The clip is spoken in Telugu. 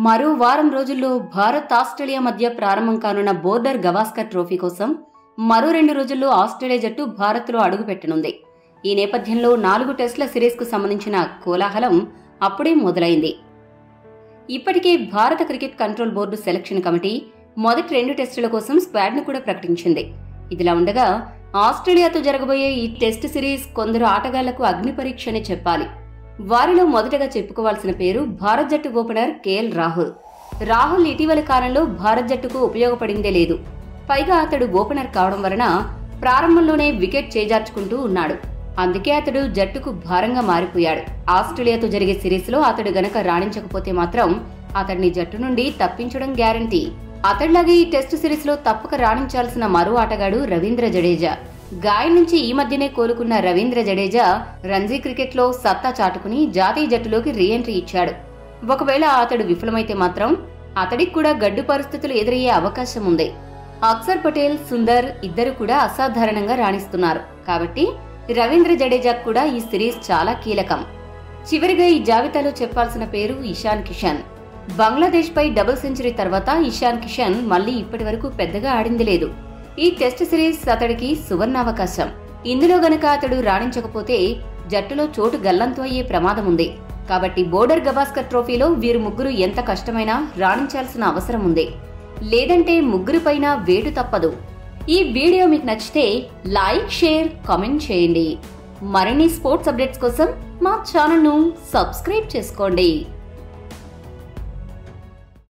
మరో వారం రోజుల్లో భారత్ ఆస్ట్రేలియా మధ్య ప్రారంభం కానున్న బోర్డర్ గవాస్కర్ ట్రోఫీ కోసం మరో రెండు రోజుల్లో ఆస్ట్రేలియా జట్టు భారత్లో అడుగుపెట్టనుంది ఈ నేపథ్యంలో నాలుగు టెస్టుల సిరీస్కు సంబంధించిన కోలాహలం అప్పుడే మొదలైంది ఇప్పటికే భారత cricket control board selection committee మొదటి రెండు టెస్టుల కోసం స్క్వాడ్ను కూడా ప్రకటించింది ఇదిలా ఉండగా ఆస్ట్రేలియాతో జరగబోయే ఈ టెస్ట్ సిరీస్ కొందరు ఆటగాళ్లకు అగ్ని పరీక్ష అని చెప్పాలి వారిలో మొదటగా చెప్పుకోవాల్సిన పేరు భారత్ జట్టు ఓపెనర్ కేఎల్ రాహుల్ రాహుల్ ఇటీవల కాలంలో భారత్ జట్టుకు ఉపయోగపడిందే లేదు పైగా అతడు ఓపెనర్ కావడం వలన ప్రారంభంలోనే వికెట్ చేజార్చుకుంటూ ఉన్నాడు అందుకే అతడు జట్టుకు భారంగా మారిపోయాడు ఆస్ట్రేలియాతో జరిగే సిరీస్లో అతడు గనక రాణించకపోతే మాత్రం అతడిని జట్టు నుండి తప్పించడం గ్యారంటీ అతడిలాగే ఈ టెస్టు సిరీస్లో తప్పక రాణించాల్సిన మరో ఆటగాడు రవీంద్ర జడేజా గాయం నుంచి ఈ మధ్యనే కోలుకున్న రవీంద్ర జడేజా రంజీ క్రికెట్లో సత్తా చాటుకుని జాతీయ జట్టులోకి రీఎంట్రీ ఇచ్చాడు ఒకవేళ అతడు విఫలమైతే మాత్రం అతడికి కూడా గడ్డు పరిస్థితులు ఎదురయ్యే అవకాశం ఉంది అక్సర్ పటేల్ సుందర్ ఇద్దరు కూడా అసాధారణంగా రాణిస్తున్నారు కాబట్టి రవీంద్ర జడేజాకు కూడా ఈ సిరీస్ చాలా కీలకం చివరిగా ఈ జాబితాలో చెప్పాల్సిన పేరు ఇషాన్ కిషన్ బంగ్లాదేశ్ పై డబుల్ సెంచరీ తర్వాత ఇషాన్ కిషన్ మళ్లీ ఇప్పటి వరకు పెద్దగా ఆడింది లేదు ఈ టెస్ట్ సిరీస్ అతడికి సువర్ణావకాశం ఇందులో గనక అతడు రాణించకపోతే జట్టులో చోటు గల్లంతు అయ్యే ప్రమాదం ఉంది కాబట్టి బోర్డర్ గవాస్కర్ ట్రోఫీలో వీరు ముగ్గురు ఎంత కష్టమైనా రాణించాల్సిన అవసరం ఉంది లేదంటే ముగ్గురిపైన వేటు తప్పదు ఈ వీడియో మీకు నచ్చితే లైక్ షేర్ కామెంట్ చేయండి మరిన్ని స్పోర్ట్స్ అప్డేట్స్ కోసం మా ఛానల్ను సబ్స్క్రైబ్ చేసుకోండి